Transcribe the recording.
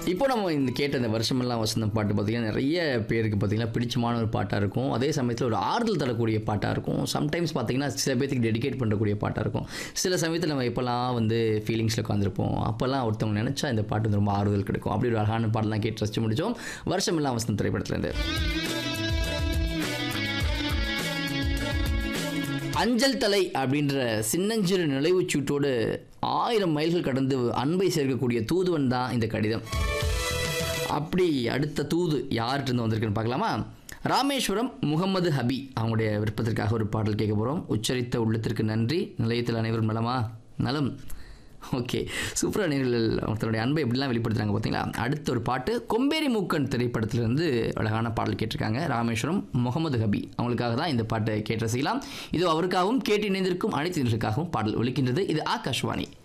இப்போ நம்ம இந்த கேட்ட இந்த வருஷமெல்லாம் வசந்தம் பாட்டு பார்த்தீங்கன்னா நிறைய பேருக்கு பார்த்தீங்கன்னா பிடிச்சமான ஒரு பாட்டாக இருக்கும் அதே சமயத்தில் ஒரு ஆறுதல் தரக்கூடிய பாட்டாக இருக்கும் சம்டைம்ஸ் பார்த்தீங்கன்னா சில பேர்த்துக்கு டெடிகேட் பண்ணக்கூடிய பாட்டாக இருக்கும் சில சமயத்தில் நம்ம எப்போல்லாம் வந்து ஃபீலிங்ஸில் உட்காந்துருப்போம் அப்போல்லாம் ஒருத்தவங்க நினச்சா இந்த பாட்டு வந்து ரொம்ப ஆறுதல் கிடைக்கும் அப்படி ஒரு அழகான பாடலாம் கேட்டு ரசிச்சு முடிச்சோம் வருஷமெல்லாம் வசந்தம் திரைப்படத்துலேருந்து அஞ்சல் தலை அப்படின்ற சின்னஞ்சிறு நினைவுச் சீட்டோடு ஆயிரம் மைல்கள் கடந்து அன்பை சேர்க்கக்கூடிய தூதுவன் தான் இந்த கடிதம் அப்படி அடுத்த தூது யார்கிட்ட இருந்து வந்திருக்குன்னு பார்க்கலாமா ராமேஸ்வரம் முகமது ஹபி அவங்களுடைய விருப்பத்திற்காக ஒரு பாடல் கேட்க போகிறோம் உச்சரித்த உள்ளத்திற்கு நன்றி நிலையத்தில் அனைவரும் நலமா நலம் ஓகே சூப்பராக நேர்கள் ஒருத்தருடைய அன்பை எப்படிலாம் வெளிப்படுத்துறாங்க பார்த்தீங்களா அடுத்த ஒரு பாட்டு கொம்பேரி மூக்கன் திரைப்படத்திலிருந்து அழகான பாடல் கேட்டிருக்காங்க ராமேஸ்வரம் முகமது ஹபி அவங்களுக்காக தான் இந்த பாட்டை கேட்டு ரசிக்கலாம் இது அவருக்காகவும் கேட்டு இணைந்திருக்கும் அனைத்து நேர்களுக்காகவும் பாடல் ஒலிக்கின்றது இது ஆகாஷ்வாணி